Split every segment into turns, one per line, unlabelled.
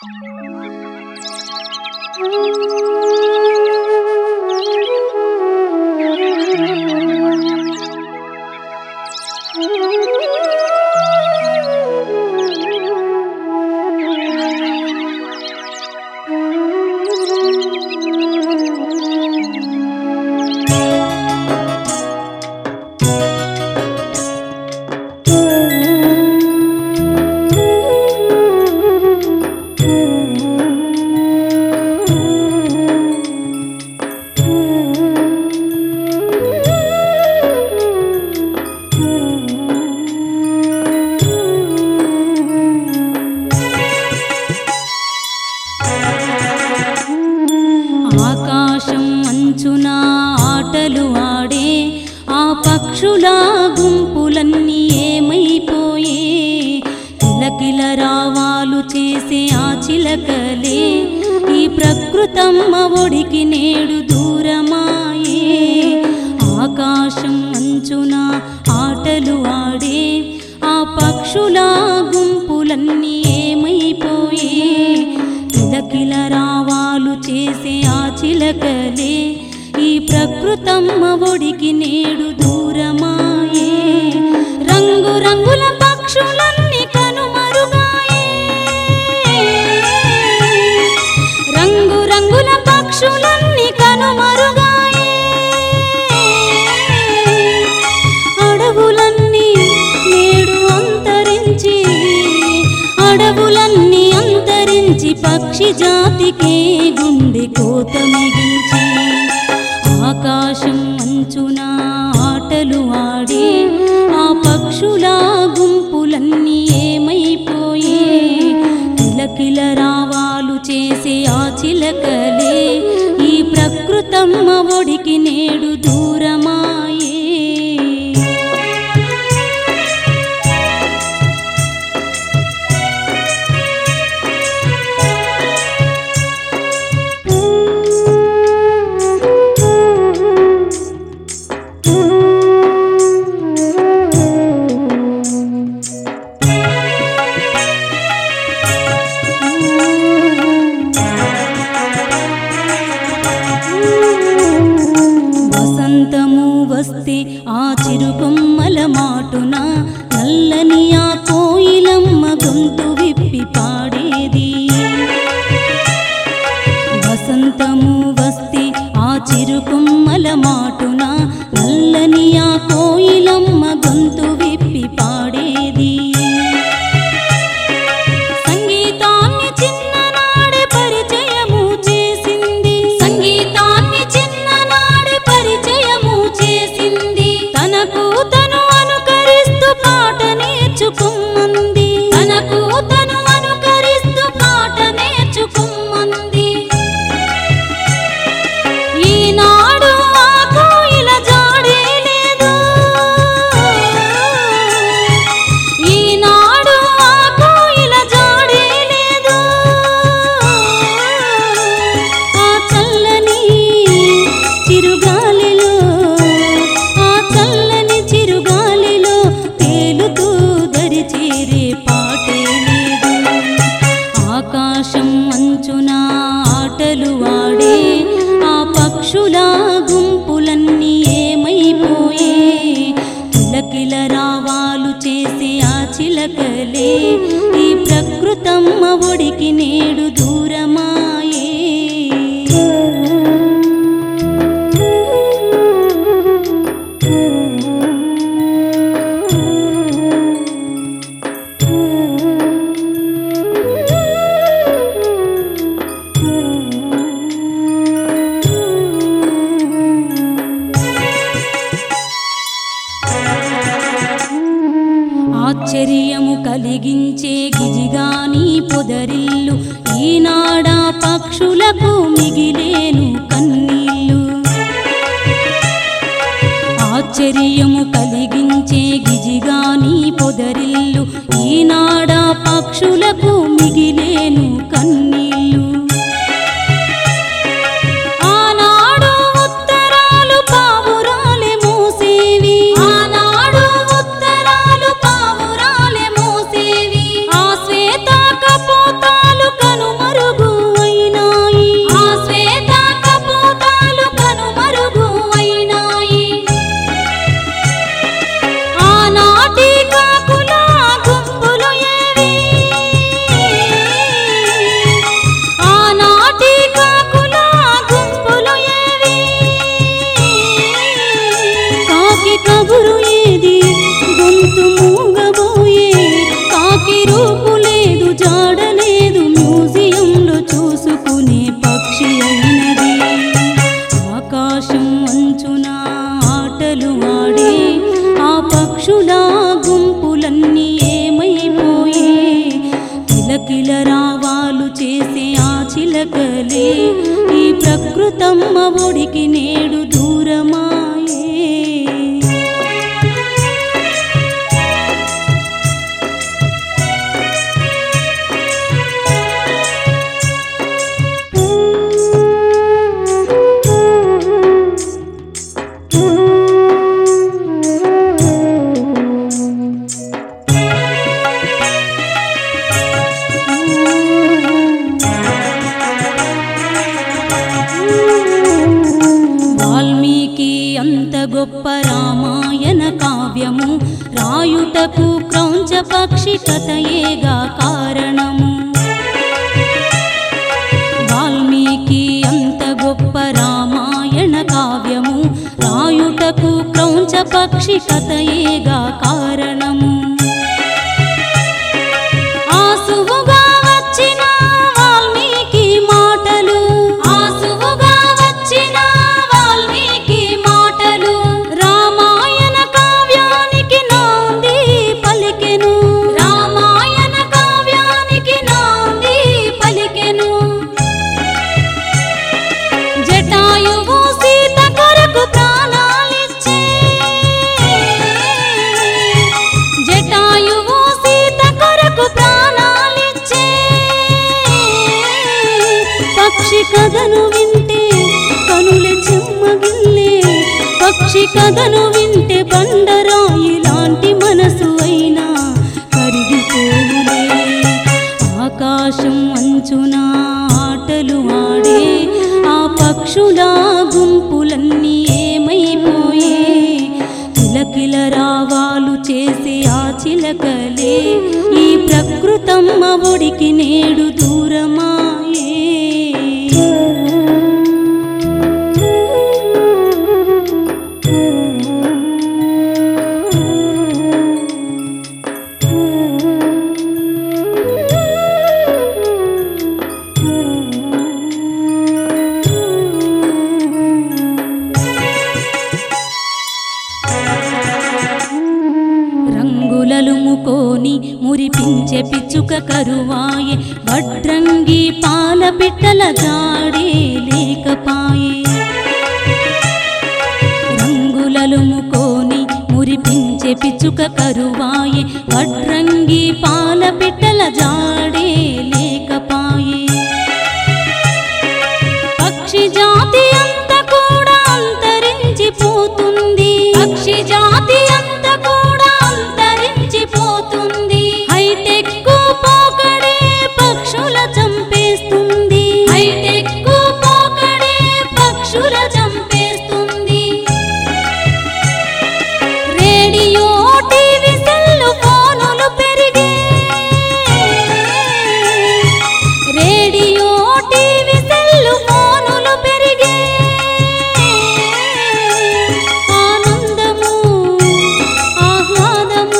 ఆకాశం అంచున ఆటలు ఆడే ఆ పక్షుల గుంపులన్నీ ఏమైపోయే కిలకిల రావాలు చేసే ఆ చిలకలే ఈ ప్రకృతమ్మ ఒడికి నేడు దూరమాయే ఆకాశం అంచున ఆటలు ఆడే ఆ పక్షుల గుంపులన్నీ ఏమైపోయే కిలకిల రావాలు చేసే ఆ చిలకలే ఈ ప్రకృతమ్మ ఒడికి నేడు దూరమాయే రంగు రంగుల పక్షులన్నీ కనుమరుగాయే రంగు రంగుల పక్షులన్నీ కనుమరుగాయే అడవులన్నీ నేడు అంతరించి అడవులన్నీ అంతరించి పక్షి జాతికే గుండె కోత మిగిల్చి ఆకాశం అంచున ఆటలు ఆడే ఆ పక్షుల గుంపులన్నీ ఏమైపోయే కిలకిల రావాలు చేసే ఆ చిలకలే ఈ ప్రకృతమ్మ ఒడికి నేడు దూరమాయే వసంతము వస్తే ఆ చిరుకొమ్మల మాటున నల్లని ఆ కోయిలమ్మ గొంతు విప్పి పాడేది వసంతము వస్తే ఆ చిరుకొమ్మల మాటున నల్లని ఆ కోయిలమ్మ గొంతు విప్పి పాడేది సంగీతాన్ని చిన్ననాడే పరిచయము చేసింది సంగీతాన్ని చిన్ననాడే పరిచయము చేసింది తనకు తను అనుకరిస్తూ పాట నేర్చుకుమ్మంది తనకు తను అనుకరిస్తూ పాట నేర్చుకుమ్మంది ఈనాడు ఆ కోయిల జాడే లేదు ఈనాడు ఆ కోయిల జాడే లేదు ఆ చల్లని చిరుగాలిలో ఆ చల్లని చిరుగాలిలో తేలుతూ దరి చేరే పాటే లేదు ఆకాశం అంచున ఆటలు ఆడే ఆ పక్షుల గుంపులన్నీ ఏమైపోయే కిలకిల రావాలు చేసే ఆ చిలకలే ఈ ప్రకృతమ్మ ఒడికి నేడు దూరమాయే ఆశ్చర్యము కలిగించే గిజిగాని పొదరిల్లు ఈనాడా పక్షులకు మిగిలేను కన్నీళ్ళు ఆశ్చర్యము కలిగించే గిజిగాని పొదరిల్లు ఈనాడా పక్షులకు మిగిలేను కన్నీళ్ళు ఆనాడు ఉత్తరాలు పావురాలే మోసేవి ఆనాడు ఉత్తరాలు పావురాలే మోసేవి ఆ శ్వేత కపోతాలు కనుమ వాడే ఈ ప్రకృతమ్మ ఒడికి నేడు దూరమాయే వాల్మీకి అంత గొప్ప రామాయణ కావ్యము రాయుటకు క్రౌంచ పక్షి కథయేగా కారణము వాల్మీకి అంత గొప్ప రామాయణ కావ్యము రాయుటకు క్రౌంచ పక్షి కథయేగా కారణము ఆసువుగా వచ్చిన వాల్మీకి మాటలు ఆసువుగా వచ్చిన వాల్మీకి మాటలు రామాయణ కావ్యానికి నాంది పలికెను రామాయణ కావ్యానికి నాంది పలికెను జటాయువు సీత కొరకు ప్రాణాలిచ్చే జటాయువు సీత కొరకు ప్రాణాలిచ్చే పక్షి కథను వింటే కనుల చెమ్మగిల్లే పక్షి కథను వింటే బండరాయి లాంటి మనసు అయినా కరిగిపోవులే ఆకాశం అంచున ఆటలు ఆడే ఆ పక్షుల గుంపులన్నీ ఏమైపోయే కిలకిల రావాలు చేసే ఆ చిలకలే ఈ ప్రకృతమ్మ ఒడికి నేడు దూరమాయే రంగులలుముకోని మురిపించే పిచ్చుక కరువాయే వడ్రంగి పాల పిట్టల జాడే లేకపాయే రంగులలుముకోని మురిపించే పిచ్చుక కరువాయే వడ్రంగి పాల పిట్టల జాడే లేకపాయే పక్షి జాతి అంత కూడా అంతరించిపోతుంది పక్షి జాతి అంత కూడా అంతరించిపోతుంది హైటెక్ పోకడే పక్షుల చంపేస్తుంది హైటెక్ పోకడే పక్షుల చంపేస్తుంది రేడియో టీవీ సెల్లు ఫోనులు పెరిగే రేడియో టీవీ సెల్లు ఫోనులు పెరిగే ఆనందము ఆహ్లాదము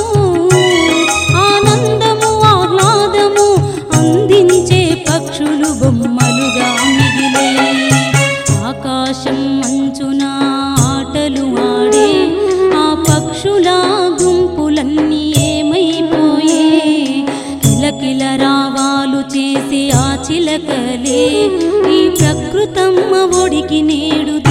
ఆనందము ఆహ్లాదము అందించే పక్షులు బొమ్మలుగా మిగిలే ఆకాశం మంచున ఆటలు ఆడే ఆ పక్షుల గుంపులన్నీ ఏమైపోయే కిలకిల రావాలు చేసే ఆ చిలకలే ఈ ప్రకృతమ్మ ఒడికి నేడు